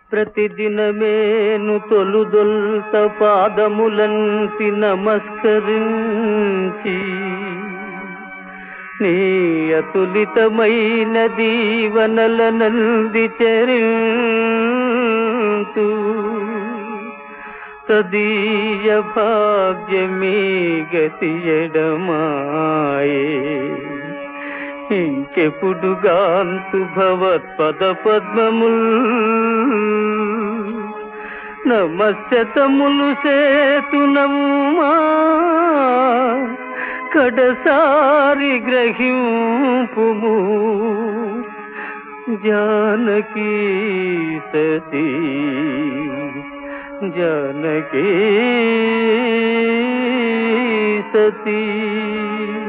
ప్రతిదినమేను తొలుదొల్త పాదములంటి నమస్కరించి నీ అతులితమైన దీవనల నంది చరింతు తదీయ భాగ్యమీ గతి ఎడమాయే ఇంకెప్పుడుగాంతు భవత్పద పద్మముల్ నమస్యతములు సేతునమ్మా కడసారి గ్రహింపుము జానకీ సతీ జానకీ సతీ